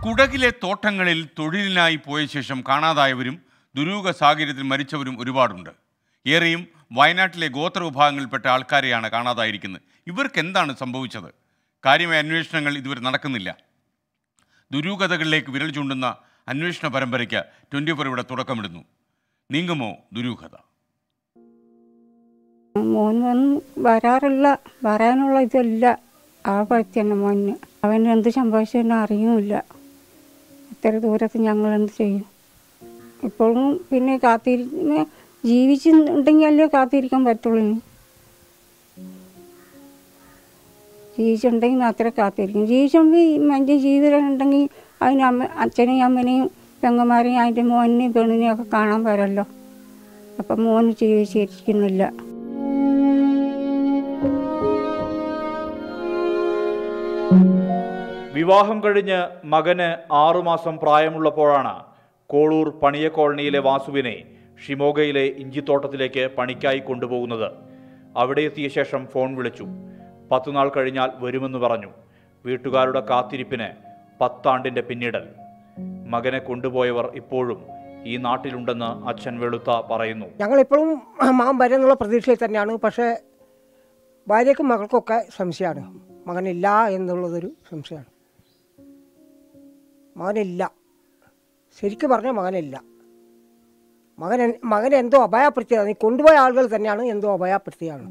കുടകിലെ തോട്ടങ്ങളിൽ തൊഴിലിനായി പോയ ശേഷം കാണാതായവരും ദുരൂഹ സാഹചര്യത്തിൽ മരിച്ചവരും ഒരുപാടുണ്ട് ഏറെയും വയനാട്ടിലെ ഗോത്ര വിഭാഗങ്ങളിൽപ്പെട്ട ആൾക്കാരെയാണ് കാണാതായിരിക്കുന്നത് ഇവർക്ക് എന്താണ് സംഭവിച്ചത് കാര്യമായ അന്വേഷണങ്ങൾ ഇതുവരെ നടക്കുന്നില്ല ദുരൂഹതകളിലേക്ക് വിരൽ ചൂണ്ടുന്ന അന്വേഷണ പരമ്പരയ്ക്ക് ട്വൻറ്റി ഫോർ ഇവിടെ തുടക്കമിടുന്നു നീങ്ങുമോ ദുരൂഹത മോൻ വന്ന് വരാറില്ല വരാനുള്ള ഇതില്ല ആ പറ്റി തന്നെ മോന് അവന് എന്ത് സംഭവിച്ചെന്ന് അറിയുമില്ല ഇത്ര ദൂരത്ത് ഞങ്ങൾ എന്ത് ചെയ്യും ഇപ്പോഴും പിന്നെ കാത്തിരിക്കുന്ന ജീവിച്ചിട്ടുണ്ടെങ്കിൽ അല്ലേ കാത്തിരിക്കാൻ പറ്റുള്ളൂ ഇനി ജീവിച്ചിട്ടുണ്ടെങ്കിൽ മാത്രമേ കാത്തിരിക്കും ജീവിച്ചുമ്പോൾ മനുഷ്യ ജീവിതം ഉണ്ടെങ്കിൽ അതിന് അമ്മ അച്ഛനെയും അമ്മനെയും പെങ്ങന്മാരെയും അതിൻ്റെ മോനെയും പെണ്ണിനെയും ഒക്കെ കാണാൻ വരല്ലോ അപ്പം മോന് ജീവിച്ചിരിക്കുന്നില്ല വിവാഹം കഴിഞ്ഞ് മകന് ആറുമാസം പ്രായമുള്ളപ്പോഴാണ് കോളൂർ പണിയ കോളനിയിലെ വാസുവിനെ ഷിമോഗയിലെ ഇഞ്ചിത്തോട്ടത്തിലേക്ക് പണിക്കായി കൊണ്ടുപോകുന്നത് അവിടെ എത്തിയ ശേഷം ഫോൺ വിളിച്ചു പത്തുനാൾ കഴിഞ്ഞാൽ വരുമെന്ന് പറഞ്ഞു വീട്ടുകാരുടെ കാത്തിരിപ്പിന് പത്താണ്ടിന്റെ പിന്നിടൽ മകനെ കൊണ്ടുപോയവർ ഇപ്പോഴും ഈ നാട്ടിലുണ്ടെന്ന് അച്ഛൻ വെളുത്ത പറയുന്നു ഞങ്ങളിപ്പോഴും മകൻ വരുന്നുള്ള പ്രതീക്ഷയിൽ തന്നെയാണ് പക്ഷേ ഭാര്യയ്ക്കും മകൾക്കൊക്കെ സംശയമാണ് മകനില്ല എന്നുള്ളതൊരു സംശയമാണ് മകനില്ല ശരിക്കും പറഞ്ഞാൽ മകനില്ല മകൻ എൻ- മകനെ എന്തോ അപായപ്പെടുത്തിയതാണ് ഈ കൊണ്ടുപോയ ആളുകൾ തന്നെയാണ് എന്തോ അപായപ്പെടുത്തിയാണ്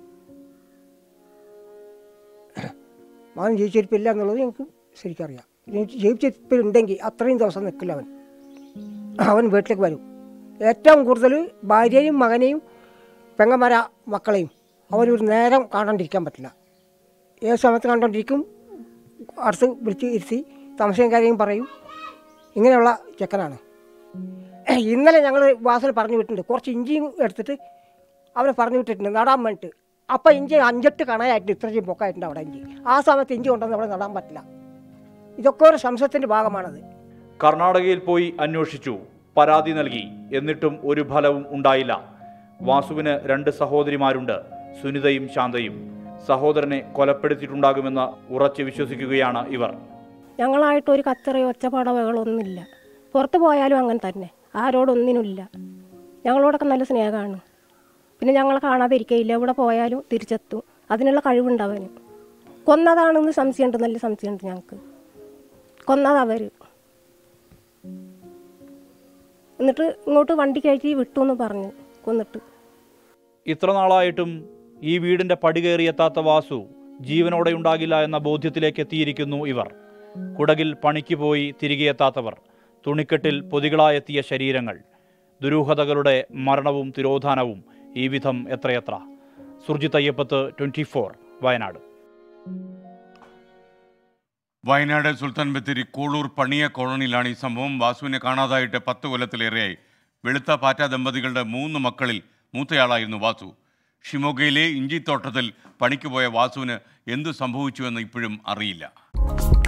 മകൻ ജീവിച്ചിരിപ്പില്ല എന്നുള്ളത് ഞങ്ങൾക്ക് ശരിക്കറിയാം ജീവിച്ചിരിപ്പിലുണ്ടെങ്കിൽ അത്രയും ദിവസം നിൽക്കില്ല അവൻ അവൻ വീട്ടിലേക്ക് വരും ഏറ്റവും കൂടുതൽ ഭാര്യയും മകനെയും പെങ്ങന്മാര മക്കളെയും അവരൊരു നേരം കാണാണ്ടിരിക്കാൻ പറ്റില്ല ഏത് സമയത്ത് കണ്ടോണ്ടിരിക്കും അടുത്ത് വിളിച്ച് ഇരുത്തി സംശയം കാര്യം പറയും ഇങ്ങനെയുള്ള ചെക്കനാണ് ഇന്നലെ ഞങ്ങൾ വാസന പറഞ്ഞു വിട്ടിട്ടുണ്ട് കുറച്ച് ഇഞ്ചിയും എടുത്തിട്ട് അവനെ പറഞ്ഞു വിട്ടിട്ടുണ്ട് നടാൻ വേണ്ടിയിട്ട് അപ്പം ഇഞ്ചി അഞ്ചെട്ട് കണയായിട്ട് ഇത്രയും പൊക്കായിട്ടുണ്ട് അവിടെ ഇഞ്ചി ആ സമയത്ത് ഇഞ്ചി കൊണ്ടുവന്ന് അവിടെ നടാൻ പറ്റില്ല ഇതൊക്കെ ഒരു സംശയത്തിൻ്റെ ഭാഗമാണത് കർണാടകയിൽ പോയി അന്വേഷിച്ചു പരാതി നൽകി എന്നിട്ടും ഒരു ഫലവും ഉണ്ടായില്ല വാസുവിന് രണ്ട് സഹോദരിമാരുണ്ട് സുനിതയും ശാന്തയും സഹോദരനെ കൊലപ്പെടുത്തിയിട്ടുണ്ടാകുമെന്ന് ഉറച്ചു വിശ്വസിക്കുകയാണ് ഇവർ ഞങ്ങളായിട്ട് ഒരു കച്ചറയോ ഒച്ചപ്പാടവകളൊന്നുമില്ല പുറത്ത് പോയാലും അങ്ങനെ തന്നെ ആരോടൊന്നിനുമില്ല ഞങ്ങളോടൊക്കെ നല്ല സ്നേഹമാണ് പിന്നെ ഞങ്ങളെ കാണാതെ ഇരിക്കയില്ല എവിടെ പോയാലും തിരിച്ചെത്തും അതിനുള്ള കഴിവുണ്ട് അവന് കൊന്നതാണെന്ന് സംശയമുണ്ട് നല്ല സംശയമുണ്ട് ഞങ്ങൾക്ക് കൊന്നതവർ എന്നിട്ട് ഇങ്ങോട്ട് വണ്ടി കയറ്റി വിട്ടു എന്ന് പറഞ്ഞു കൊന്നിട്ട് ഇത്ര നാളായിട്ടും ഈ വീടിന്റെ പടി കയറിയെത്താത്ത വാസു ജീവനോടെ ഉണ്ടാകില്ല എന്ന ബോധ്യത്തിലേക്ക് എത്തിയിരിക്കുന്നു ഇവർ കുടകിൽ പണിക്ക് പോയി തിരികെ എത്താത്തവർ തുണിക്കെട്ടിൽ പൊതികളായെത്തിയ ശരീരങ്ങൾ ദുരൂഹതകളുടെ മരണവും തിരോധാനവും ഈ വിധം എത്രയെത്ര സുർജിത് അയ്യപ്പത്ത് ട്വന്റി ഫോർ വയനാട് വയനാട് സുൽത്താൻ ബത്തേരി കോളൂർ പണിയ കോളനിയിലാണ് ഈ സംഭവം വാസുവിനെ കാണാതായിട്ട് പത്ത് കൊല്ലത്തിലേറെയായി വെളുത്ത പാറ്റ ദമ്പതികളുടെ മൂന്ന് മക്കളിൽ മൂത്തയാളായിരുന്നു വാസു ഷിമോഗയിലെ ഇഞ്ചിത്തോട്ടത്തിൽ പണിക്ക് പോയ വാസുവിന് എന്തു സംഭവിച്ചുവെന്ന് ഇപ്പോഴും അറിയില്ല